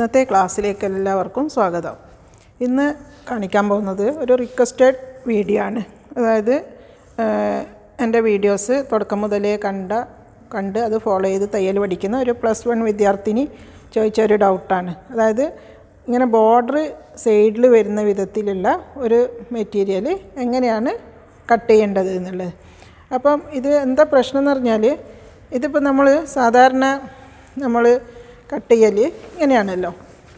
ഇന്നത്തെ ക്ലാസ്സിലേക്ക് എല്ലാവർക്കും സ്വാഗതം ഇന്ന് കാണിക്കാൻ പോകുന്നത് ഒരു റിക്വസ്റ്റഡ് വീഡിയോ ആണ് അതായത് ഏഹ്, എൻ്റെ വീഡിയോസ് തുടക്കം മുതലേ കണ്ട കണ്ട് അത് ഫോളോ ചെയ്ത് തയ്യൽ പഠിക്കുന്ന ഒരു പ്ലസ് വൺ വിദ്യാർത്ഥിനി ചോദിച്ച ഒരു ഡൗട്ടാണ് അതായത് ഇങ്ങനെ ബോർഡർ സൈഡിൽ വരുന്ന വിധത്തിലുള്ള ഒരു മെറ്റീരിയൽ എങ്ങനെയാണ് കട്ട് ചെയ്യേണ്ടത് എന്നുള്ളത് അപ്പം ഇത് എന്താ പ്രശ്നം എന്ന് പറഞ്ഞാൽ ഇതിപ്പോൾ നമ്മൾ സാധാരണ നമ്മൾ കട്ട് ചെയ്യൽ ഇങ്ങനെയാണല്ലോ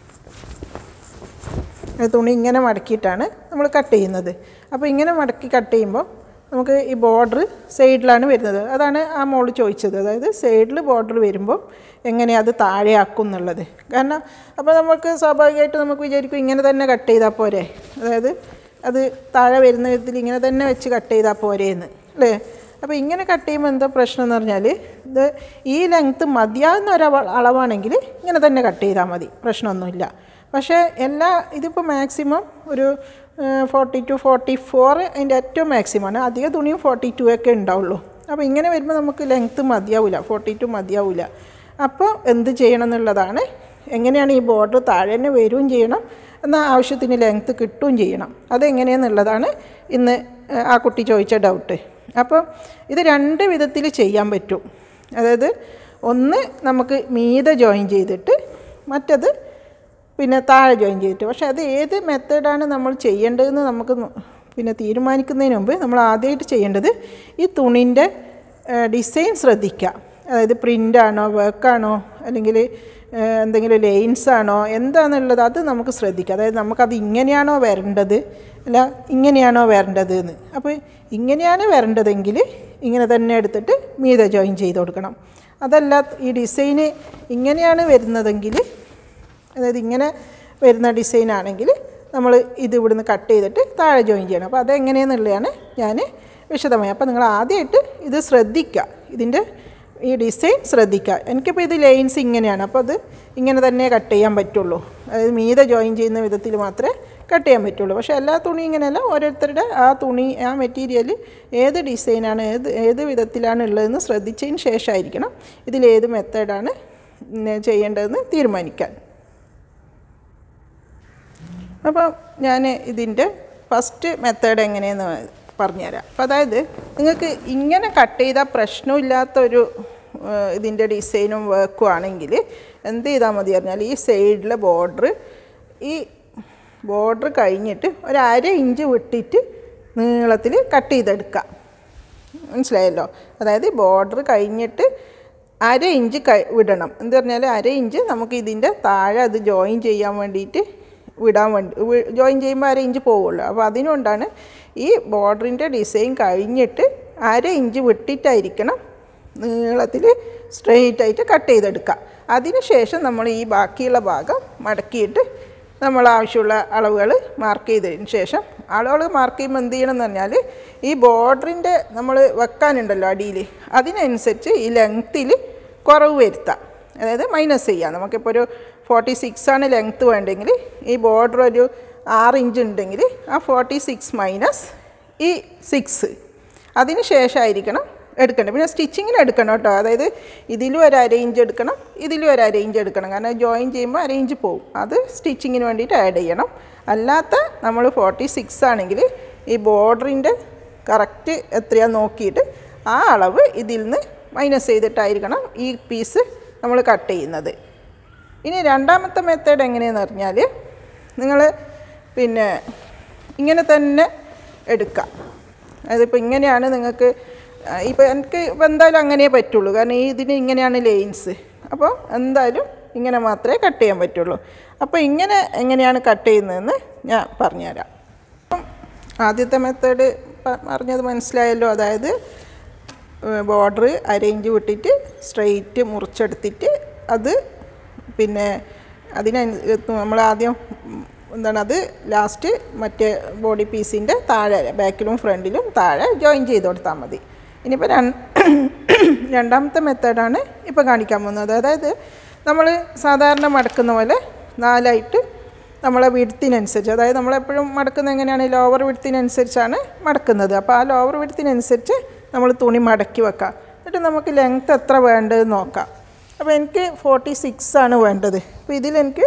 ഈ തുണി ഇങ്ങനെ മടക്കിയിട്ടാണ് നമ്മൾ കട്ട് ചെയ്യുന്നത് അപ്പോൾ ഇങ്ങനെ മടക്കി കട്ട് ചെയ്യുമ്പോൾ നമുക്ക് ഈ ബോർഡർ സൈഡിലാണ് വരുന്നത് അതാണ് ആ മോള് ചോദിച്ചത് അതായത് സൈഡിൽ ബോർഡർ വരുമ്പോൾ എങ്ങനെയാണ് അത് താഴെയാക്കും എന്നുള്ളത് കാരണം അപ്പോൾ നമുക്ക് സ്വാഭാവികമായിട്ട് നമുക്ക് വിചാരിക്കും ഇങ്ങനെ തന്നെ കട്ട് ചെയ്താൽ പോരെ അതായത് അത് താഴെ വരുന്ന വിധത്തിൽ ഇങ്ങനെ തന്നെ വെച്ച് കട്ട് ചെയ്താൽ പോരേന്ന് അല്ലേ അപ്പോൾ ഇങ്ങനെ കട്ട് ചെയ്യുമ്പോൾ എന്താ പ്രശ്നം എന്ന് പറഞ്ഞാൽ ഇത് ഈ ലെങ്ത്ത് മതിയാകുന്ന ഒരു അള- അളവാണെങ്കിൽ ഇങ്ങനെ തന്നെ കട്ട് ചെയ്താൽ മതി പ്രശ്നമൊന്നുമില്ല പക്ഷേ എല്ലാ ഇതിപ്പോൾ മാക്സിമം ഒരു ഫോർട്ടി ടു ഫോർട്ടി ഫോർ അതിൻ്റെ ഏറ്റവും മാക്സിമമാണ് അധിക തുണിയും ഫോർട്ടി ടു ഒക്കെ ഉണ്ടാവുള്ളൂ അപ്പോൾ ഇങ്ങനെ വരുമ്പോൾ നമുക്ക് ലെങ്ത്ത് മതിയാവില്ല ഫോർട്ടി ടു മതിയാവില്ല അപ്പോൾ എന്ത് ചെയ്യണം എന്നുള്ളതാണ് എങ്ങനെയാണ് ഈ ബോർഡർ താഴെ തന്നെ വരികയും ചെയ്യണം എന്നാൽ ആവശ്യത്തിന് ലെങ്ത്ത് കിട്ടുകയും ചെയ്യണം അതെങ്ങനെയാണെന്നുള്ളതാണ് ഇന്ന് ഏഹ്, ആ കുട്ടി ചോദിച്ച ഡൗട്ട് അപ്പോൾ ഇത് രണ്ട് വിധത്തിൽ ചെയ്യാൻ പറ്റും അതായത് ഒന്ന് നമുക്ക് മീതെ ജോയിൻ ചെയ്തിട്ട് മറ്റത് പിന്നെ താഴെ ജോയിൻ ചെയ്തിട്ട് പക്ഷേ അത് ഏത് മെത്തേഡാണ് നമ്മൾ ചെയ്യേണ്ടതെന്ന് നമുക്ക് നോ- പിന്നെ തീരുമാനിക്കുന്നതിന് മുമ്പ് നമ്മൾ ആദ്യമായിട്ട് ചെയ്യേണ്ടത് ഈ തുണിൻ്റെ ഡിസൈൻ ശ്രദ്ധിക്കുക അതായത് പ്രിൻ്റാണോ വർക്കാണോ അല്ലെങ്കിൽ ഏഹ്, എന്തെങ്കിലും ലെയിൻസ് ആണോ എന്താണെന്നുള്ളത് അത് നമുക്ക് ശ്രദ്ധിക്കാം അതായത് നമുക്കത് ഇങ്ങനെയാണോ വരേണ്ടത് അല്ല ഇങ്ങനെയാണോ വരേണ്ടത് എന്ന് അപ്പോൾ ഇങ്ങനെയാണ് വരേണ്ടതെങ്കിൽ ഇങ്ങനെ തന്നെ എടുത്തിട്ട് മീതെ ജോയിൻ ചെയ്ത് കൊടുക്കണം അതല്ല ഈ ഡിസൈന് ഇങ്ങനെയാണ് വരുന്നതെങ്കിൽ അതായത് ഇങ്ങനെ വരുന്ന ഡിസൈൻ ആണെങ്കിൽ നമ്മൾ ഇത് ഇവിടുന്ന് കട്ട് ചെയ്തിട്ട് താഴെ ജോയിൻ ചെയ്യണം അപ്പോൾ അതെങ്ങനെയെന്നുള്ളതാണ് ഞാൻ വിശദമായി അപ്പോൾ നിങ്ങൾ ആദ്യമായിട്ട് ഇത് ശ്രദ്ധിക്കുക ഇതിൻ്റെ ഈ ഡിസൈൻ ശ്രദ്ധിക്കുക എനിക്കിപ്പോൾ ഇത് ലൈൻസ് ഇങ്ങനെയാണ് അപ്പോൾ അത് ഇങ്ങനെ തന്നെ കട്ട് ചെയ്യാൻ പറ്റുള്ളൂ അതായത് മീതെ ജോയിൻ ചെയ്യുന്ന വിധത്തിൽ മാത്രമേ കട്ട് ചെയ്യാൻ പറ്റുള്ളൂ പക്ഷേ എല്ലാ തുണി ഇങ്ങനെയല്ല ഓരോരുത്തരുടെ ആ തുണി ആ മെറ്റീരിയൽ ഏത് ഡിസൈനാണ് ഏത് ഏത് വിധത്തിലാണ് ഉള്ളതെന്ന് ശ്രദ്ധിച്ചതിന് ശേഷമായിരിക്കണം ഇതിലേത് മെത്തേഡാണ് ചെയ്യേണ്ടതെന്ന് തീരുമാനിക്കാൻ അപ്പം ഞാൻ ഇതിൻ്റെ ഫസ്റ്റ് മെത്തേഡ് എങ്ങനെയെന്ന് പറഞ്ഞുതരാം അപ്പോൾ അതായത് നിങ്ങൾക്ക് ഇങ്ങനെ കട്ട് ചെയ്താൽ പ്രശ്നമില്ലാത്തൊരു ഏഹ്, ഇതിൻ്റെ ഡിസൈനും വർക്കും ആണെങ്കിൽ എന്ത് ചെയ്താൽ മതി പറഞ്ഞാൽ ഈ സൈഡിലെ ബോർഡർ ഈ ബോർഡർ കഴിഞ്ഞിട്ട് ഒരു അര ഇഞ്ച് വിട്ടിട്ട് നീളത്തിൽ കട്ട് ചെയ്തെടുക്കുക മനസ്സിലായല്ലോ അതായത് ബോർഡർ കഴിഞ്ഞിട്ട് അര ഇഞ്ച് കൈ വിടണം എന്ന് പറഞ്ഞാൽ അര ഇഞ്ച് നമുക്ക് ഇതിൻ്റെ താഴെ അത് ജോയിൻ ചെയ്യാൻ വേണ്ടിയിട്ട് വിടാൻ വേണ്ടി ജോയിൻ ചെയ്യുമ്പോൾ അര ഇഞ്ച് പോവുള്ളൂ അപ്പോൾ അതിനുകൊണ്ടാണ് ഈ ബോർഡറിൻ്റെ ഡിസൈൻ കഴിഞ്ഞിട്ട് അര ഇഞ്ച് വിട്ടിട്ടായിരിക്കണം നീളത്തിൽ സ്ട്രെയിറ്റ് ആയിട്ട് കട്ട് ചെയ്തെടുക്കുക അതിന് ശേഷം നമ്മൾ ഈ ബാക്കിയുള്ള ഭാഗം മടക്കിയിട്ട് നമ്മൾ ആവശ്യമുള്ള അളവുകൾ മാർക്ക് ചെയ്തതിന് ശേഷം അളവുകൾ മാർക്ക് ചെയ്യുമ്പോൾ എന്ത് ചെയ്യണം എന്ന് പറഞ്ഞാൽ ഈ ബോർഡറിൻ്റെ നമ്മൾ വെക്കാനുണ്ടല്ലോ അടിയിൽ അതിനനുസരിച്ച് ഈ ലെങ്ത്തിൽ കുറവ് വരുത്താം അതായത് മൈനസ് ചെയ്യാം നമുക്കിപ്പോൾ ഒരു ഫോർട്ടി സിക്സ് ആണ് ലെങ്ത്ത് വേണ്ടെങ്കിൽ ഈ ബോർഡർ ഒരു ആറ് ഇഞ്ച് ഉണ്ടെങ്കിൽ ആ ഫോർട്ടി സിക്സ് മൈനസ് ഈ സിക്സ് അതിന് ശേഷമായിരിക്കണം എടുക്കേണ്ടത് പിന്നെ സ്റ്റിച്ചിങ്ങിന് എടുക്കണം കേട്ടോ അതായത് ഇതിലും ഒരു അര ഇഞ്ച് എടുക്കണം ഇതിലും ഒരു അര ഇഞ്ച് എടുക്കണം കാരണം ജോയിൻ ചെയ്യുമ്പോൾ അര ഇഞ്ച് പോകും അത് സ്റ്റിച്ചിങ്ങിന് വേണ്ടിയിട്ട് ആഡ് ചെയ്യണം അല്ലാത്ത നമ്മൾ ഫോർട്ടി സിക്സ് ആണെങ്കിൽ ഈ ബോർഡറിൻ്റെ കറക്റ്റ് എത്രയാണെന്ന് നോക്കിയിട്ട് ആ അളവ് ഇതിൽ നിന്ന് മൈനസ് ചെയ്തിട്ടായിരിക്കണം ഈ പീസ് നമ്മൾ കട്ട് ചെയ്യുന്നത് ഇനി രണ്ടാമത്തെ മെത്തേഡ് എങ്ങനെയെന്ന് പറഞ്ഞാൽ നിങ്ങൾ പിന്നെ ഇങ്ങനെ തന്നെ എടുക്കാം അതിപ്പോൾ ഇങ്ങനെയാണ് നിങ്ങൾക്ക് ഇപ്പോൾ എനിക്ക് ഇപ്പോൾ എന്തായാലും അങ്ങനെ പറ്റുള്ളൂ കാരണം ഈ ഇതിന് ഇങ്ങനെയാണ് ലെയിൻസ് അപ്പോൾ എന്തായാലും ഇങ്ങനെ മാത്രമേ കട്ട് ചെയ്യാൻ പറ്റുള്ളൂ അപ്പോൾ ഇങ്ങനെ എങ്ങനെയാണ് കട്ട് ചെയ്യുന്നതെന്ന് ഞാൻ പറഞ്ഞുതരാം അപ്പം ആദ്യത്തെ മെത്തേഡ് പറഞ്ഞത് മനസ്സിലായല്ലോ അതായത് ബോർഡർ അരയിഞ്ച് വിട്ടിട്ട് സ്ട്രെയിറ്റ് മുറിച്ചെടുത്തിട്ട് അത് പിന്നെ അതിന് നമ്മൾ ആദ്യം ഉം, എന്താണ് അത് ലാസ്റ്റ് മറ്റേ ബോഡി പീസിൻ്റെ താഴെ ബാക്കിലും ഫ്രണ്ടിലും താഴെ ജോയിൻ ചെയ്ത് കൊടുത്താൽ മതി ഇനിയിപ്പോൾ രണ്ടാമത്തെ മെത്തേഡാണ് ഇപ്പോൾ കാണിക്കാൻ പോകുന്നത് അതായത് നമ്മൾ സാധാരണ മടക്കുന്ന പോലെ നാലായിട്ട് നമ്മളെ വിടുത്തിനനുസരിച്ച് അതായത് നമ്മളെപ്പോഴും മടക്കുന്നത് എങ്ങനെയാണ് ലോവർ വിടുത്തിനനുസരിച്ചാണ് മടക്കുന്നത് അപ്പോൾ ആ ലോവർ വിടുത്തിനനുസരിച്ച് നമ്മൾ തുണി മടക്കി വെക്കാം എന്നിട്ട് നമുക്ക് ലെങ്ത്ത് എത്ര വേണ്ടതെന്ന് നോക്കാം അപ്പോൾ എനിക്ക് ഫോർട്ടി സിക്സ് ആണ് വേണ്ടത് അപ്പോൾ ഇതിലെനിക്ക്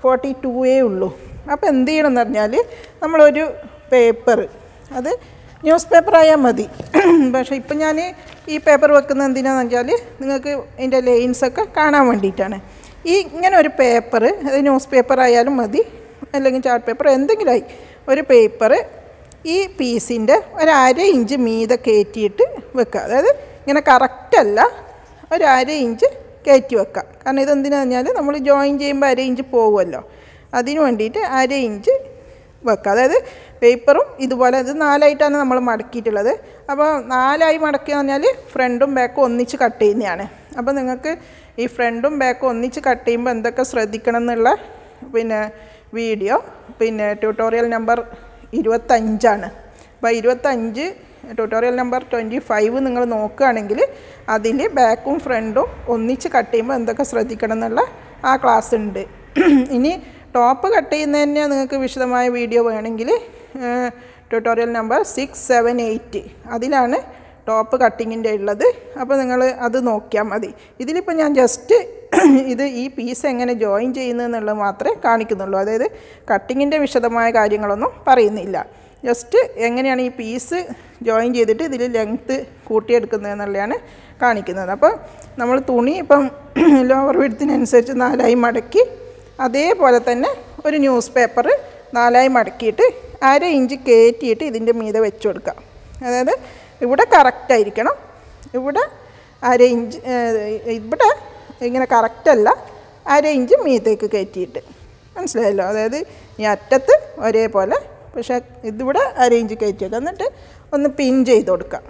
ഫോർട്ടി ടൂവേ ഉള്ളൂ അപ്പോൾ എന്ത് ചെയ്യണം എന്ന് പറഞ്ഞാൽ നമ്മളൊരു പേപ്പർ അത് ന്യൂസ് പേപ്പർ ആയാൽ മതി പക്ഷേ ഇപ്പം ഞാൻ ഈ പേപ്പർ വെക്കുന്നത് എന്തിനാന്ന് വെച്ചാൽ നിങ്ങൾക്ക് ഇതിൻ്റെ ലൈൻസൊക്കെ കാണാൻ വേണ്ടിയിട്ടാണ് ഈ ഇങ്ങനെ ഒരു പേപ്പർ അത് ന്യൂസ് പേപ്പർ ആയാലും മതി അല്ലെങ്കിൽ ചാർട്ട് പേപ്പർ എന്തെങ്കിലും ആയി ഒരു പേപ്പർ ഈ പീസിൻ്റെ ഒരു അര ഇഞ്ച് മീതെ കയറ്റിയിട്ട് വെക്കുക അതായത് ഇങ്ങനെ കറക്റ്റല്ല ഒരു അര ഇഞ്ച് കയറ്റി വെക്കാം കാരണം ഇതെന്തിനാന്ന് പറഞ്ഞാൽ നമ്മൾ ജോയിൻ ചെയ്യുമ്പോൾ അര ഇഞ്ച് പോകുമല്ലോ അതിന് വേണ്ടിയിട്ട് അര ഇഞ്ച് വെക്കുക അതായത് പേപ്പറും ഇതുപോലെ ഇത് നാലായിട്ടാണ് നമ്മൾ മടക്കിയിട്ടുള്ളത് അപ്പോൾ നാലായി മടക്കുക പറഞ്ഞാൽ ഫ്രണ്ടും ബാക്കും ഒന്നിച്ച് കട്ട് ചെയ്യുന്നതാണ് അപ്പോൾ നിങ്ങൾക്ക് ഈ ഫ്രണ്ടും ബാക്കും ഒന്നിച്ച് കട്ട് ചെയ്യുമ്പോൾ എന്തൊക്കെ ശ്രദ്ധിക്കണം എന്നുള്ള പിന്നെ വീഡിയോ പിന്നെ ട്യൂട്ടോറിയൽ നമ്പർ ഇരുപത്തഞ്ചാണ് അപ്പോൾ ഇരുപത്തഞ്ച് ട്യൂട്ടോറിയൽ നമ്പർ ട്വൻറ്റി ഫൈവ് നിങ്ങൾ നോക്കുകയാണെങ്കിൽ അതിൽ ബാക്കും ഫ്രണ്ടും ഒന്നിച്ച് കട്ട് ചെയ്യുമ്പോൾ എന്തൊക്കെ ശ്രദ്ധിക്കണം എന്നുള്ള ആ ക്ലാസ് ഉണ്ട് ഇനി ടോപ്പ് കട്ട് ചെയ്യുന്നതന്നെ നിങ്ങൾക്ക് വിശദമായ വീഡിയോ വേണമെങ്കിൽ tutorial number six seven eight അതിലാണ് ടോപ്പ് കട്ടിങ്ങിൻ്റെ ഉള്ളത് അപ്പോൾ നിങ്ങൾ അത് നോക്കിയാൽ മതി ഇതിലിപ്പോൾ ഞാൻ ജസ്റ്റ് ഇത് ഈ പീസ് എങ്ങനെ ജോയിൻ ചെയ്യുന്നു എന്നുള്ളത് മാത്രമേ കാണിക്കുന്നുള്ളൂ അതായത് കട്ടിങ്ങിൻ്റെ വിശദമായ കാര്യങ്ങളൊന്നും പറയുന്നില്ല ജസ്റ്റ് എങ്ങനെയാണ് ഈ പീസ് ജോയിൻ ചെയ്തിട്ട് ഇതിൽ ലെങ്ത്ത് കൂട്ടിയെടുക്കുന്നത് എന്നുള്ളതാണ് കാണിക്കുന്നത് അപ്പോൾ നമ്മൾ തുണി ഇപ്പം ലോവർ വിഡ്ത്തിനനുസരിച്ച് നാലായി മടക്കി അതേപോലെ തന്നെ ഒരു ന്യൂസ് പേപ്പർ നാലായി മടക്കിയിട്ട് അര ഇഞ്ച് കയറ്റിയിട്ട് ഇതിൻ്റെ മീതെ വെച്ച് കൊടുക്കാം അതായത് ഇവിടെ കറക്റ്റായിരിക്കണം ഇവിടെ അര ഇഞ്ച് ഇവിടെ ഇങ്ങനെ കറക്റ്റല്ല അര ഇഞ്ച് മീതേക്ക് കയറ്റിയിട്ട് മനസ്സിലായല്ലോ അതായത് ഈ അറ്റത്ത് ഒരേപോലെ പക്ഷേ ഇതിവിടെ അര ഇഞ്ച് കയറ്റി വെക്കാം എന്നിട്ട് ഒന്ന് പിൻ ചെയ്ത് കൊടുക്കാം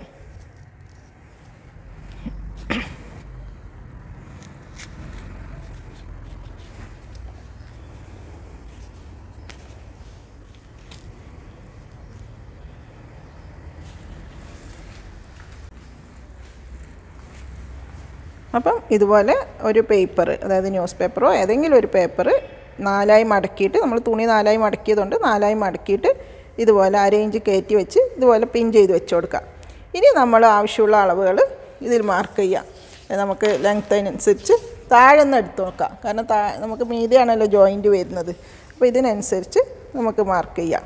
അപ്പം ഇതുപോലെ ഒരു പേപ്പർ അതായത് ന്യൂസ് പേപ്പറോ ഏതെങ്കിലും ഒരു പേപ്പർ നാലായി മടക്കിയിട്ട് നമ്മൾ തുണി നാലായി മടക്കിയതുകൊണ്ട് നാലായി മടക്കിയിട്ട് ഇതുപോലെ അരയിഞ്ച് കയറ്റി വെച്ച് ഇതുപോലെ പിൻ ചെയ്ത് വെച്ച് കൊടുക്കാം ഇനി നമ്മൾ ആവശ്യമുള്ള അളവുകൾ ഇതിൽ മാർക്ക് ചെയ്യാം നമുക്ക് ലെങ്ത് അതിനനുസരിച്ച് താഴെ നിന്ന് എടുത്ത് നോക്കാം കാരണം താ നമുക്ക് മീതിയാണല്ലോ ജോയിൻറ്റ് വരുന്നത് അപ്പോൾ ഇതിനനുസരിച്ച് നമുക്ക് മാർക്ക് ചെയ്യാം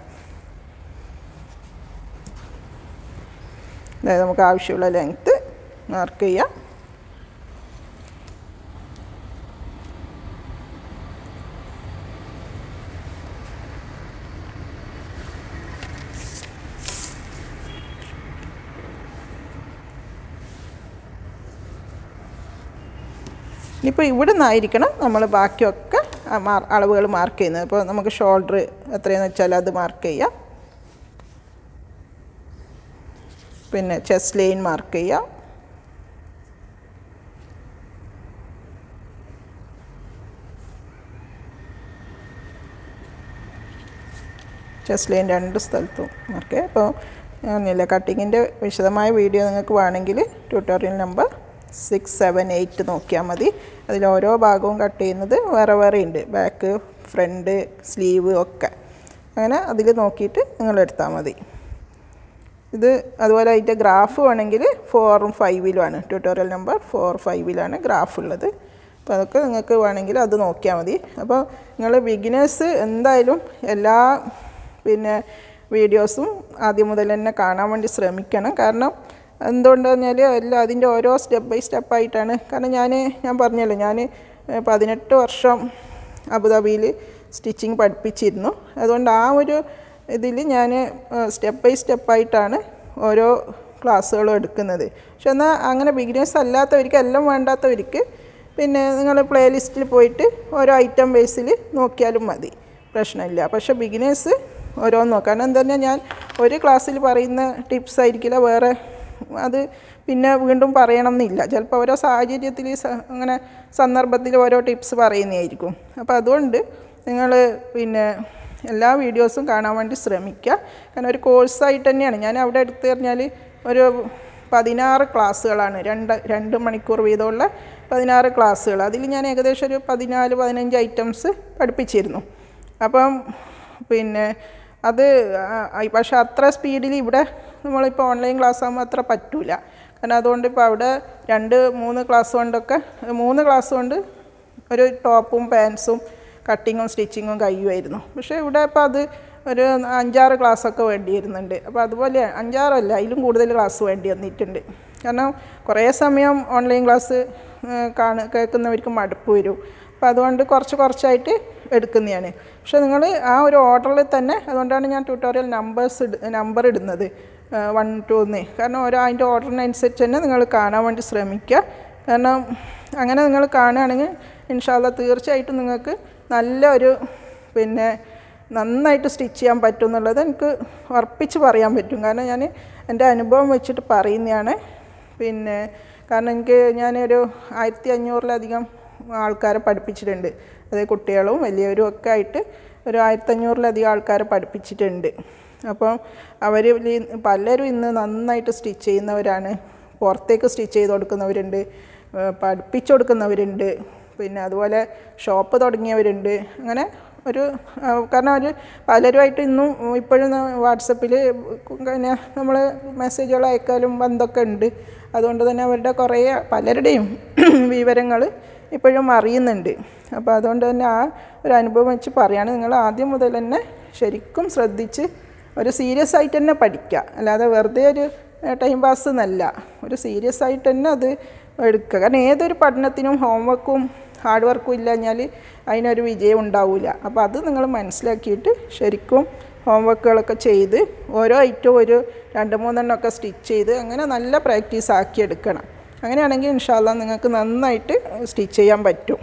അതായത് നമുക്ക് ആവശ്യമുള്ള ലെങ്ത്ത് മാർക്ക് ചെയ്യാം ഇനിയിപ്പോൾ ഇവിടെ നിന്നായിരിക്കണം നമ്മൾ ബാക്കിയൊക്കെ അളവുകൾ മാർക്ക് ചെയ്യുന്നത് ഇപ്പോൾ നമുക്ക് ഷോൾഡർ എത്രയെന്ന് വെച്ചാൽ അത് മാർക്ക് ചെയ്യാം പിന്നെ ചെസ്റ്റ് ലൈൻ മാർക്ക് ചെയ്യാം ചെസ്റ്റ് ലൈൻ രണ്ട് സ്ഥലത്തും മാർക്ക് ചെയ്യാം അപ്പോൾ ഞാനില്ല കട്ടിങ്ങിൻ്റെ വിശദമായ വീഡിയോ നിങ്ങൾക്ക് വേണമെങ്കിൽ tutorial number six seven eight നോക്കിയാൽ മതി അതിൽ ഓരോ ഭാഗവും കട്ട് ചെയ്യുന്നത് വേറെ വേറെ ഉണ്ട് ബാക്ക് ഫ്രണ്ട് സ്ലീവ് ഒക്കെ അങ്ങനെ അതിൽ നോക്കിയിട്ട് നിങ്ങൾ എടുത്താൽ മതി ഇത് അതുപോലെ അതിൻ്റെ ഗ്രാഫ് വേണമെങ്കിൽ ഫോറും ഫൈവിലുമാണ് ട്യൂട്ടോറിയൽ നമ്പർ ഫോർ ഫൈവിലാണ് ഗ്രാഫ് ഉള്ളത് അപ്പോൾ അതൊക്കെ നിങ്ങൾക്ക് വേണമെങ്കിൽ അത് നോക്കിയാൽ മതി അപ്പോൾ നിങ്ങൾ ബിഗിനേഴ്സ് എന്തായാലും എല്ലാ പിന്നെ വീഡിയോസും ആദ്യം മുതൽ തന്നെ കാണാൻ വേണ്ടി ശ്രമിക്കണം കാരണം എന്തുകൊണ്ടെന്ന് പറഞ്ഞാൽ എല്ലാം അതിൻ്റെ ഓരോ സ്റ്റെപ്പ് ബൈ സ്റ്റെപ്പായിട്ടാണ് കാരണം ഞാൻ ഞാൻ പറഞ്ഞല്ലോ ഞാൻ പതിനെട്ട് വർഷം അബുദാബിയിൽ സ്റ്റിച്ചിങ് പഠിപ്പിച്ചിരുന്നു അതുകൊണ്ട് ആ ഒരു ഇതിൽ ഞാൻ സ്റ്റെപ്പ് ബൈ സ്റ്റെപ്പായിട്ടാണ് ഓരോ ക്ലാസ്സുകളും എടുക്കുന്നത് പക്ഷെ എന്നാൽ അങ്ങനെ ബിഗിനേഴ്സ് അല്ലാത്തവർക്ക് എല്ലാം വേണ്ടാത്തവർക്ക് പിന്നെ നിങ്ങൾ പ്ലേലിസ്റ്റിൽ പോയിട്ട് ഓരോ ഐറ്റം ബേസിൽ നോക്കിയാലും മതി പ്രശ്നമില്ല പക്ഷേ ബിഗിനേഴ്സ് ഓരോന്ന് നോക്കാം കാരണം എന്താ പറഞ്ഞാൽ ഞാൻ ഒരു ക്ലാസ്സിൽ പറയുന്ന ടിപ്സ് ആയിരിക്കില്ല വേറെ അത് പിന്നെ വീണ്ടും പറയണം എന്നില്ല ചിലപ്പോൾ ഓരോ സാഹചര്യത്തിൽ അങ്ങനെ സന്ദർഭത്തിൽ ഓരോ ടിപ്സ് പറയുന്നതായിരിക്കും അപ്പോൾ അതുകൊണ്ട് നിങ്ങൾ പിന്നെ എല്ലാ വീഡിയോസും കാണാൻ വേണ്ടി ശ്രമിക്കുക കാരണം ഒരു കോഴ്സായിട്ട് തന്നെയാണ് ഞാൻ അവിടെ എടുത്തു പറഞ്ഞാൽ ഒരു പതിനാറ് ക്ലാസ്സുകളാണ് രണ്ട് രണ്ട് മണിക്കൂർ വീതമുള്ള പതിനാറ് ക്ലാസ്സുകൾ അതിൽ ഞാൻ ഏകദേശം ഒരു പതിനാല് പതിനഞ്ച് ഐറ്റംസ് പഠിപ്പിച്ചിരുന്നു അപ്പം പിന്നെ അത് പക്ഷെ അത്ര സ്പീഡിൽ ഇവിടെ നമ്മളിപ്പോൾ ഓൺലൈൻ ക്ലാസ് ആകുമ്പോൾ അത്ര പറ്റൂല കാരണം അതുകൊണ്ട് ഇപ്പോൾ അവിടെ രണ്ട് മൂന്ന് ക്ലാസ് കൊണ്ടൊക്കെ മൂന്ന് ക്ലാസ് കൊണ്ട് ഒരു ടോപ്പും പാൻസും കട്ടിങ്ങും സ്റ്റിച്ചിങ്ങും കഴിയുമായിരുന്നു പക്ഷേ ഇവിടെ ഇപ്പോൾ അത് ഒരു അഞ്ചാറ് ക്ലാസ്സൊക്കെ വേണ്ടി വരുന്നുണ്ട് അപ്പോൾ അതുപോലെ അഞ്ചാറല്ല അതിലും കൂടുതൽ ക്ലാസ് വേണ്ടി വന്നിട്ടുണ്ട് കാരണം കുറേ സമയം ഓൺലൈൻ ക്ലാസ് കാണ കേൾക്കുന്നവർക്ക് മടുപ്പ് വരും അപ്പോൾ അതുകൊണ്ട് കുറച്ച് കുറച്ചായിട്ട് എടുക്കുന്നതാണ് പക്ഷേ നിങ്ങൾ ആ ഒരു ഓർഡറിൽ തന്നെ അതുകൊണ്ടാണ് ഞാൻ ട്യൂട്ടോറിയൽ നമ്പേഴ്സ് നമ്പർ ഇടുന്നത് വൺ ടു എന്ന് കാരണം ഓരോ അതിൻ്റെ ഓർഡറിനനുസരിച്ച് തന്നെ നിങ്ങൾ കാണാൻ വേണ്ടി ശ്രമിക്കുക കാരണം അങ്ങനെ നിങ്ങൾ കാണുകയാണെങ്കിൽ ഇൻഷാല്ല തീർച്ചയായിട്ടും നിങ്ങൾക്ക് നല്ലൊരു പിന്നെ നന്നായിട്ട് സ്റ്റിച്ച് ചെയ്യാൻ പറ്റും എന്നുള്ളത് എനിക്ക് ഉറപ്പിച്ച് പറയാൻ പറ്റും കാരണം ഞാൻ എൻ്റെ അനുഭവം വെച്ചിട്ട് പറയുന്നതാണ് പിന്നെ കാരണം എനിക്ക് ഞാനൊരു ആയിരത്തി അഞ്ഞൂറിലധികം ആൾക്കാരെ പഠിപ്പിച്ചിട്ടുണ്ട് അതായത് കുട്ടികളും വലിയവരും ഒക്കെ ആയിട്ട് ഒരു ആയിരത്തഞ്ഞൂറിലധികം ആൾക്കാരെ പഠിപ്പിച്ചിട്ടുണ്ട് അപ്പം അവർ പലരും ഇന്ന് നന്നായിട്ട് സ്റ്റിച്ച് ചെയ്യുന്നവരാണ് പുറത്തേക്ക് സ്റ്റിച്ച് ചെയ്ത് കൊടുക്കുന്നവരുണ്ട് ഏഹ് പഠിപ്പിച്ചു കൊടുക്കുന്നവരുണ്ട് പിന്നെ അതുപോലെ ഷോപ്പ് തുടങ്ങിയവരുണ്ട് അങ്ങനെ ഒരു ആ, കാരണം അവർ പലരുമായിട്ട് ഇന്നും ഇപ്പോഴും വാട്സപ്പിൽ പിന്നെ നമ്മൾ മെസ്സേജുകൾ അയക്കാലും ബന്ധമൊക്കെ ഉണ്ട് അതുകൊണ്ട് തന്നെ അവരുടെ കുറേ പലരുടെയും വിവരങ്ങൾ ഇപ്പോഴും അറിയുന്നുണ്ട് അപ്പോൾ അതുകൊണ്ട് തന്നെ ആ ഒരു അനുഭവം വെച്ച് പറയുകയാണ് നിങ്ങൾ ആദ്യം മുതൽ തന്നെ ശരിക്കും ശ്രദ്ധിച്ച് ഒരു സീരിയസ് ആയിട്ട് തന്നെ പഠിക്കുക അല്ലാതെ വെറുതെ ഒരു ടൈം പാസ് എന്നല്ല ഒരു സീരിയസ് ആയിട്ട് തന്നെ അത് എടുക്കുക കാരണം ഏതൊരു പഠനത്തിനും ഹോംവർക്കും ഹാർഡ് വർക്കും ഇല്ലഞ്ഞാൽ അതിനൊരു വിജയം ഉണ്ടാവില്ല അപ്പോൾ അത് നിങ്ങൾ മനസ്സിലാക്കിയിട്ട് ശരിക്കും ഹോംവർക്കുകളൊക്കെ ചെയ്ത് ഓരോ ഐറ്റവും ഒരു രണ്ട് മൂന്നെണ്ണമൊക്കെ സ്റ്റിച്ച് ചെയ്ത് അങ്ങനെ നല്ല പ്രാക്ടീസ് ആക്കി എടുക്കണം അങ്ങനെയാണെങ്കിൽ ഇൻഷാല്ല നിങ്ങൾക്ക് നന്നായിട്ട് സ്റ്റിച്ച് ചെയ്യാൻ പറ്റും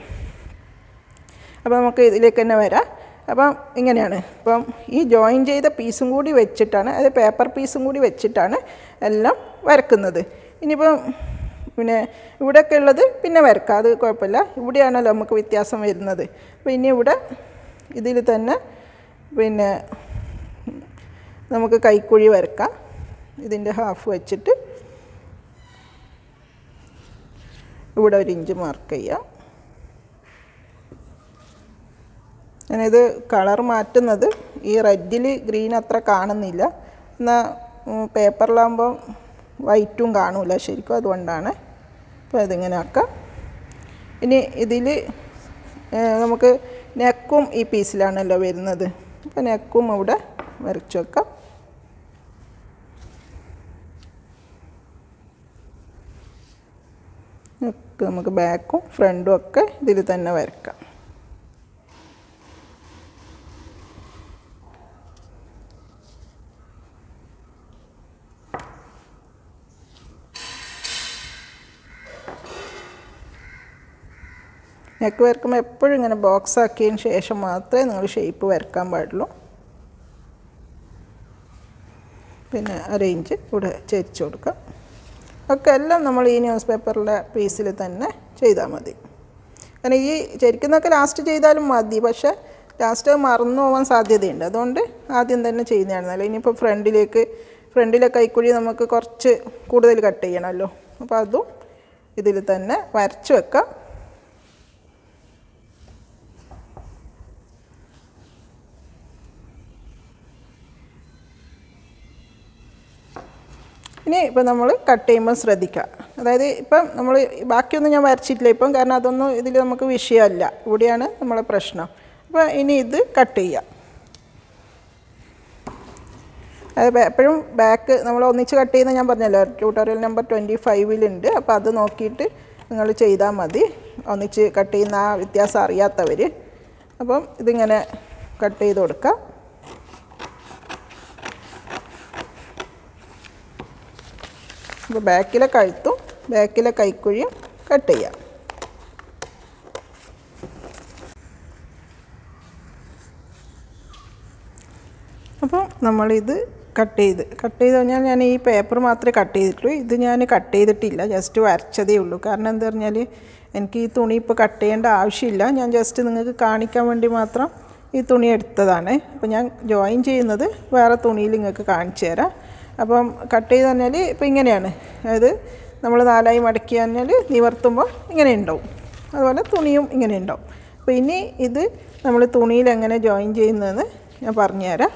അപ്പോൾ നമുക്ക് ഇതിലേക്ക് തന്നെ വരാം അപ്പം ഇങ്ങനെയാണ് അപ്പം ഈ ജോയിൻ ചെയ്ത പീസും കൂടി വെച്ചിട്ടാണ് അത് പേപ്പർ പീസും കൂടി വെച്ചിട്ടാണ് എല്ലാം വരക്കുന്നത് ഇനിയിപ്പം പിന്നെ ഇവിടെയൊക്കെ ഉള്ളത് പിന്നെ വരക്കാം അത് കുഴപ്പമില്ല ഇവിടെയാണല്ലോ നമുക്ക് വ്യത്യാസം വരുന്നത് അപ്പോൾ ഇനി ഇവിടെ ഇതിൽ തന്നെ പിന്നെ നമുക്ക് കൈക്കുഴി വരക്കാം ഇതിൻ്റെ ഹാഫ് വെച്ചിട്ട് ഇവിടെ ഒരു ഇഞ്ച് മാർക്ക് ചെയ്യാം ഞാനിത് കളർ മാറ്റുന്നത് ഈ റെഡിൽ ഗ്രീൻ അത്ര കാണുന്നില്ല എന്നാൽ പേപ്പറിലാകുമ്പോൾ വൈറ്റും കാണൂല ശരിക്കും അതുകൊണ്ടാണ് അപ്പോൾ അതിങ്ങനെ ആക്കാം ഇനി ഇതിൽ നമുക്ക് നെക്കും ഈ പീസിലാണല്ലോ വരുന്നത് അപ്പോൾ നെക്കും ഇവിടെ വരച്ചു വെക്കാം നെക്ക് നമുക്ക് ബാക്കും ഫ്രണ്ടും ഒക്കെ ഇതിൽ തന്നെ വരക്കാം നെക്ക് വരക്കുമ്പോൾ എപ്പോഴും ഇങ്ങനെ ബോക്സ് ആക്കിയതിന് ശേഷം മാത്രമേ നിങ്ങൾ ഷേപ്പ് വരക്കാൻ പാടുള്ളൂ പിന്നെ അരയിഞ്ച് ഇവിടെ ചെരിച്ച് കൊടുക്കാം ഒക്കെ എല്ലാം നമ്മൾ ഈ ന്യൂസ് പേപ്പറിലെ പീസിൽ തന്നെ ചെയ്താൽ മതി കാരണം ഈ ചെരിക്കുന്നൊക്കെ ലാസ്റ്റ് ചെയ്താലും മതി പക്ഷേ ലാസ്റ്റ് മറന്നു പോകാൻ സാധ്യതയുണ്ട് അതുകൊണ്ട് ആദ്യം തന്നെ ചെയ്യുന്നതാണ് നല്ലത് ഇനിയിപ്പോൾ ഫ്രണ്ടിലേക്ക് ഫ്രണ്ടിലെ കൈക്കുഴി നമുക്ക് കുറച്ച് കൂടുതൽ കട്ട് ചെയ്യണമല്ലോ അപ്പോൾ അതും ഇതിൽ തന്നെ വരച്ച് വെക്കാം ഇനി ഇപ്പം നമ്മൾ കട്ട് ചെയ്യുമ്പോൾ ശ്രദ്ധിക്കുക അതായത് ഇപ്പം നമ്മൾ ബാക്കിയൊന്നും ഞാൻ വരച്ചിട്ടില്ല ഇപ്പം കാരണം അതൊന്നും ഇതിൽ നമുക്ക് വിഷയമല്ല ഇവിടെയാണ് നമ്മളെ പ്രശ്നം അപ്പോൾ ഇനി ഇത് കട്ട് ചെയ്യാം അത് എപ്പോഴും ബാക്ക് നമ്മൾ ഒന്നിച്ച് കട്ട് ചെയ്യുന്ന ഞാൻ പറഞ്ഞല്ലോ ട്യൂട്ടോറിയൽ നമ്പർ ട്വൻറ്റി ഫൈവിലുണ്ട് അപ്പോൾ അത് നോക്കിയിട്ട് നിങ്ങൾ ചെയ്താൽ മതി ഒന്നിച്ച് കട്ട് ചെയ്യുന്ന ആ വ്യത്യാസം അറിയാത്തവർ അപ്പം ഇതിങ്ങനെ കട്ട് ചെയ്ത് കൊടുക്കാം അപ്പോൾ ബാക്കിലെ കഴുത്തും ബാക്കിലെ കൈക്കുഴിയും കട്ട് ചെയ്യാം അപ്പോൾ നമ്മളിത് കട്ട് ചെയ്ത് കട്ട് ചെയ്ത് കഴിഞ്ഞാൽ ഞാൻ ഈ പേപ്പർ മാത്രമേ കട്ട് ചെയ്തിട്ടുള്ളൂ ഇത് ഞാൻ കട്ട് ചെയ്തിട്ടില്ല ജസ്റ്റ് വരച്ചതേ ഉള്ളൂ കാരണം എന്താ പറഞ്ഞാൽ എനിക്ക് ഈ തുണി ഇപ്പോൾ കട്ട് ചെയ്യേണ്ട ആവശ്യമില്ല ഞാൻ ജസ്റ്റ് നിങ്ങൾക്ക് കാണിക്കാൻ വേണ്ടി മാത്രം ഈ തുണി എടുത്തതാണ് അപ്പോൾ ഞാൻ ജോയിൻ ചെയ്യുന്നത് വേറെ തുണിയിൽ നിങ്ങൾക്ക് കാണിച്ചു തരാം അപ്പം കട്ട് ചെയ്ത് പറഞ്ഞാൽ ഇപ്പോൾ ഇങ്ങനെയാണ് അതായത് നമ്മൾ നാലായി മടക്കി പറഞ്ഞാൽ നിവർത്തുമ്പോൾ ഇങ്ങനെ ഉണ്ടാവും അതുപോലെ തുണിയും ഇങ്ങനെ ഉണ്ടാവും അപ്പോൾ ഇനി ഇത് നമ്മൾ തുണിയിൽ എങ്ങനെ ജോയിൻ ചെയ്യുന്നതെന്ന് ഞാൻ പറഞ്ഞുതരാം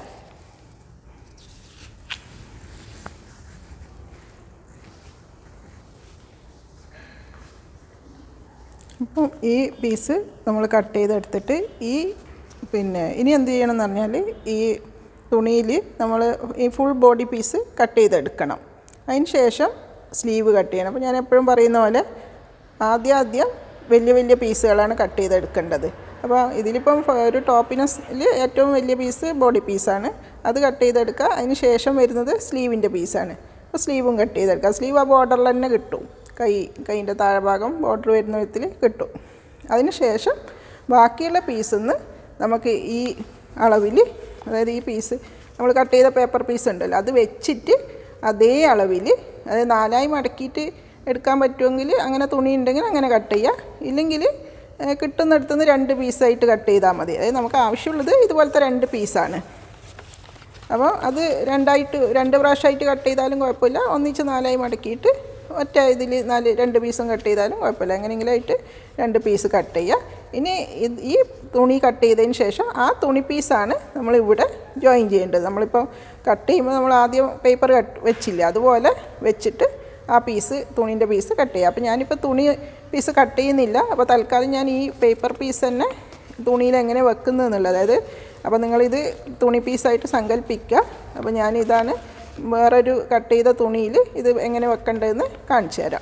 അപ്പം ഈ പീസ് നമ്മൾ കട്ട് ചെയ്തെടുത്തിട്ട് ഈ പിന്നെ ഇനി എന്ത് ചെയ്യണം എന്ന് പറഞ്ഞാൽ ഈ തുണിയിൽ നമ്മൾ ഈ ഫുൾ ബോഡി പീസ് കട്ട് ചെയ്തെടുക്കണം അതിന് ശേഷം സ്ലീവ് കട്ട് ചെയ്യണം അപ്പോൾ ഞാൻ എപ്പോഴും പറയുന്ന പോലെ ആദ്യം ആദ്യം വലിയ വലിയ പീസുകളാണ് കട്ട് ചെയ്തെടുക്കേണ്ടത് അപ്പോൾ ഇതിലിപ്പം ഫ- ഒരു ടോപ്പിനസിൽ ഏറ്റവും വലിയ പീസ് ബോഡി പീസാണ് അത് കട്ട് ചെയ്തെടുക്കുക അതിന് ശേഷം വരുന്നത് സ്ലീവിൻ്റെ പീസാണ് അപ്പോൾ സ്ലീവും കട്ട് ചെയ്തെടുക്കുക സ്ലീവ് ആ ബോർഡറിൽ തന്നെ കിട്ടും കൈ കൈയിൻ്റെ താഴെഭാഗം ബോർഡർ വരുന്ന വിധത്തിൽ കിട്ടും അതിന് ശേഷം ബാക്കിയുള്ള പീസിൽ നിന്ന് നമുക്ക് ഈ അളവിൽ അതായത് ഈ പീസ് നമ്മൾ കട്ട് ചെയ്ത പേപ്പർ പീസ് ഉണ്ടല്ലോ അത് വെച്ചിട്ട് അതേ അളവിൽ അതായത് നാലായി മടക്കിയിട്ട് എടുക്കാൻ പറ്റുമെങ്കിൽ അങ്ങനെ തുണി ഉണ്ടെങ്കിൽ അങ്ങനെ കട്ട് ചെയ്യുക ഇല്ലെങ്കിൽ ഏഹ്, കിട്ടുന്നിടത്തുനിന്ന് രണ്ട് പീസായിട്ട് കട്ട് ചെയ്താൽ മതി അതായത് നമുക്ക് ആവശ്യമുള്ളത് ഇതുപോലത്തെ രണ്ട് പീസാണ് അപ്പോൾ അത് രണ്ടായിട്ട് രണ്ട് പ്രാവശ്യമായിട്ട് കട്ട് ചെയ്താലും കുഴപ്പമില്ല ഒന്നിച്ച് നാലായി മടക്കിയിട്ട് ഒറ്റ ഇതിൽ നാല് രണ്ട് പീസും കട്ട് ചെയ്താലും കുഴപ്പമില്ല എങ്ങനെയെങ്കിലും ആയിട്ട് രണ്ട് പീസ് കട്ട് ചെയ്യുക ഇനി ഇത് ഈ തുണി കട്ട് ചെയ്തതിന് ശേഷം ആ തുണി പീസാണ് നമ്മളിവിടെ ജോയിൻ ചെയ്യേണ്ടത് നമ്മളിപ്പോൾ കട്ട് ചെയ്യുമ്പോൾ നമ്മൾ ആദ്യം പേപ്പർ കട്ട് വെച്ചില്ല അതുപോലെ വെച്ചിട്ട് ആ പീസ് തുണീൻ്റെ പീസ് കട്ട് ചെയ്യുക അപ്പോൾ ഞാനിപ്പോൾ തുണി പീസ് കട്ട് ചെയ്യുന്നില്ല അപ്പോൾ തൽക്കാലം ഞാൻ ഈ പേപ്പർ പീസ് തന്നെ തുണിയിൽ എങ്ങനെ വെക്കുന്നത് എന്നുള്ളത് അതായത് അപ്പോൾ നിങ്ങളിത് തുണി പീസായിട്ട് സങ്കല്പിക്കുക അപ്പോൾ ഞാനിതാണ് വേറൊരു കട്ട് ചെയ്ത തുണിയിൽ ഇത് എങ്ങനെ വെക്കേണ്ടതെന്ന് കാണിച്ചു തരാം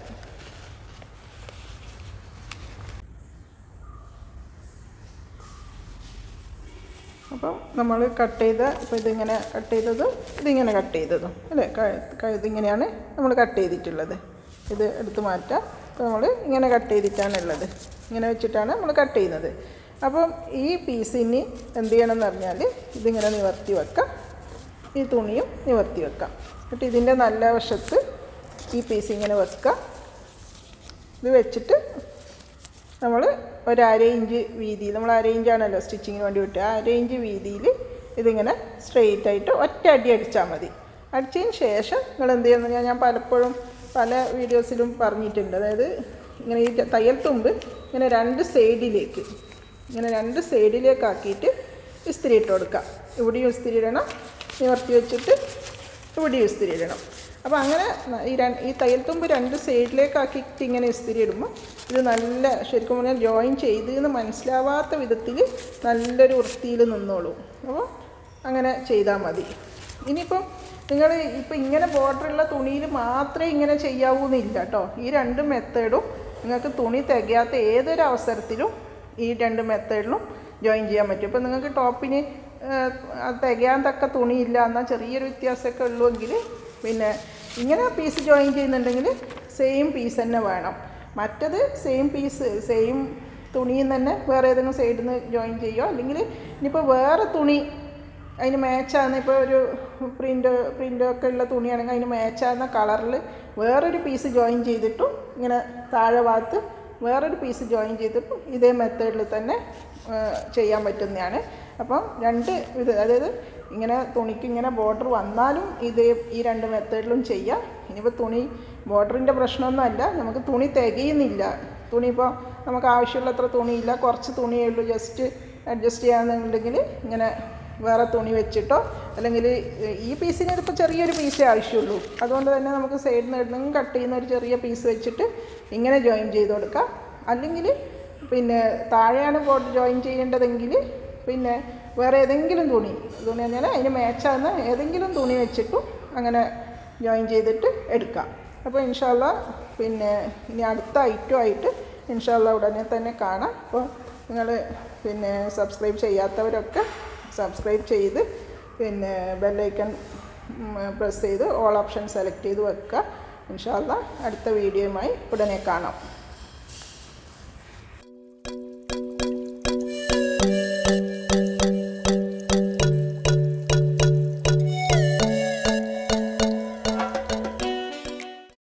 അപ്പം നമ്മൾ കട്ട് ചെയ്ത ഇപ്പോൾ ഇതിങ്ങനെ കട്ട് ചെയ്തതും ഇതിങ്ങനെ കട്ട് ചെയ്തതും അല്ലേ ക- ക- ഇതിങ്ങനെയാണ് നമ്മൾ കട്ട് ചെയ്തിട്ടുള്ളത് ഇത് എടുത്ത് മാറ്റാം അപ്പോൾ നമ്മൾ ഇങ്ങനെ കട്ട് ചെയ്തിട്ടാണ് ഉള്ളത് ഇങ്ങനെ വെച്ചിട്ടാണ് നമ്മൾ കട്ട് ചെയ്യുന്നത് അപ്പം ഈ പീസിന് എന്ത് ചെയ്യണം എന്ന് പറഞ്ഞാൽ ഇതിങ്ങനെ നിവർത്തി വെക്കാം ഈ തുണിയും നിവർത്തി വെക്കാം എന്നിട്ട് ഇതിൻ്റെ നല്ല വശത്ത് ഈ പീസ് ഇങ്ങനെ വെക്കാം ഇത് വെച്ചിട്ട് നമ്മൾ ഒരു അര ഇഞ്ച് വീതിയിൽ നമ്മൾ അര ഇഞ്ചാണല്ലോ സ്റ്റിച്ചിങ്ങിന് വേണ്ടി വിട്ട് ആ അര ഇഞ്ച് വീതിയിൽ ഇതിങ്ങനെ സ്ട്രെയിറ്റ് ആയിട്ട് ഒറ്റ അടി അടിച്ചാൽ മതി അടിച്ചതിന് ശേഷം നിങ്ങൾ എന്ത് ചെയ്യുന്നത് ഞാൻ ഞാൻ പലപ്പോഴും പല വീഡിയോസിലും പറഞ്ഞിട്ടുണ്ട് അതായത് ഇങ്ങനെ ഈ തയ്യൽ തുമ്പ് ഇങ്ങനെ രണ്ട് സൈഡിലേക്ക് ഇങ്ങനെ രണ്ട് സൈഡിലേക്ക് ആക്കിയിട്ട് ഇസ്തിരി ഇട്ട് കൊടുക്കാം ഇവിടെയും ഇസ്തിരി ഇടണം നിവർത്തി വെച്ചിട്ട് ഇവിടെയും ഇസ്തിരി ഇടണം അപ്പോൾ അങ്ങനെ ന- ഈ രണ്ട് ഈ തയ്യൽ തുമ്പ് രണ്ട് സൈഡിലേക്ക് ആക്കിയിട്ട് ഇങ്ങനെ ഇസ്തിരി ഇടുമ്പോൾ ഇത് നല്ല ശരിക്കും പറഞ്ഞാൽ ജോയിൻ ചെയ്ത് എന്ന് മനസ്സിലാവാത്ത വിധത്തിൽ നല്ലൊരു വൃത്തിയിൽ നിന്നോളൂ അപ്പോൾ അങ്ങനെ ചെയ്താൽ മതി ഇനിയിപ്പം നിങ്ങൾ ഇപ്പം ഇങ്ങനെ ബോർഡറുള്ള തുണിയിൽ മാത്രമേ ഇങ്ങനെ ചെയ്യാവൂന്നില്ല കേട്ടോ ഈ രണ്ട് മെത്തേഡും നിങ്ങൾക്ക് തുണി തികയാത്ത ഏതൊരു അവസരത്തിലും ഈ രണ്ട് മെത്തേഡിലും ജോയിൻ ചെയ്യാൻ പറ്റും ഇപ്പം നിങ്ങൾക്ക് ടോപ്പിന് ഏഹ്, അത് തികയാൻ തക്ക തുണിയില്ല എന്നാൽ ചെറിയൊരു വ്യത്യാസമൊക്കെ ഉള്ളുവെങ്കിൽ പിന്നെ ഇങ്ങനെ പീസ് ജോയിൻ ചെയ്യുന്നുണ്ടെങ്കിൽ സെയിം പീസ് തന്നെ വേണം മറ്റത് സെയിം പീസ് സെയിം തുണിയിൽ തന്നെ വേറെ ഏതെങ്കിലും സൈഡിൽ നിന്ന് ജോയിൻ ചെയ്യുമോ അല്ലെങ്കിൽ ഇനിയിപ്പോൾ വേറെ തുണി അതിന് മാച്ചാകുന്ന ഇപ്പോൾ ഒരു പ്രിൻ്റ് പ്രിൻ്റ് ഒക്കെ ഉള്ള തുണിയാണെങ്കിൽ അതിന് മാച്ചാകുന്ന കളറിൽ വേറൊരു പീസ് ജോയിൻ ചെയ്തിട്ടും ഇങ്ങനെ താഴെ ഭാഗത്ത് വേറൊരു പീസ് ജോയിൻ ചെയ്തിട്ടും ഇതേ മെത്തേഡിൽ തന്നെ ആ, ചെയ്യാൻ പറ്റുന്നതാണ് അപ്പം രണ്ട് ഇത് അതായത് ഇങ്ങനെ തുണിക്ക് ഇങ്ങനെ ബോർഡർ വന്നാലും ഇതേ ഈ രണ്ട് മെത്തേഡിലും ചെയ്യാം ഇനിയിപ്പോൾ തുണി ബോർഡറിൻ്റെ പ്രശ്നമൊന്നുമല്ല നമുക്ക് തുണി തികയുന്നില്ല തുണി ഇപ്പോൾ നമുക്ക് ആവശ്യമുള്ളത്ര തുണിയില്ല കുറച്ച് തുണിയേ ഉള്ളൂ ജസ്റ്റ് അഡ്ജസ്റ്റ് ചെയ്യാന്നുണ്ടെങ്കിൽ ഇങ്ങനെ വേറെ തുണി വെച്ചിട്ടോ അല്ലെങ്കിൽ ഈ പീസിന് ഇപ്പോൾ ചെറിയൊരു പീസേ ആവശ്യമുള്ളൂ അതുകൊണ്ട് തന്നെ നമുക്ക് സൈഡിൽ നിന്ന് ഇടുന്നെങ്കിൽ കട്ട് ചെയ്യുന്ന ഒരു ചെറിയ പീസ് വെച്ചിട്ട് ഇങ്ങനെ ജോയിൻ ചെയ്ത് കൊടുക്കാം അല്ലെങ്കിൽ പിന്നെ താഴെയാണ് ബോർഡ് ജോയിൻ ചെയ്യേണ്ടതെങ്കിൽ പിന്നെ വേറെ ഏതെങ്കിലും തുണി തുണി പറഞ്ഞാൽ അതിന് മാച്ചാകുന്ന ഏതെങ്കിലും തുണി വെച്ചിട്ടും അങ്ങനെ ജോയിൻ ചെയ്തിട്ട് എടുക്കാം അപ്പോൾ ഇൻഷാല്ല പിന്നെ ഇനി അടുത്ത ഐറ്റമായിട്ട് ഇൻഷാല്ല ഉടനെ തന്നെ കാണാം അപ്പോൾ നിങ്ങൾ പിന്നെ സബ്സ്ക്രൈബ് ചെയ്യാത്തവരൊക്കെ സബ്സ്ക്രൈബ് ചെയ്ത് പിന്നെ ബെല്ലൈക്കൺ പ്രസ് ചെയ്ത് ഓൾ ഓപ്ഷൻ സെലക്ട് ചെയ്ത് വെക്കുക ഇൻഷാല്ല അടുത്ത വീഡിയോയുമായി ഉടനെ കാണാം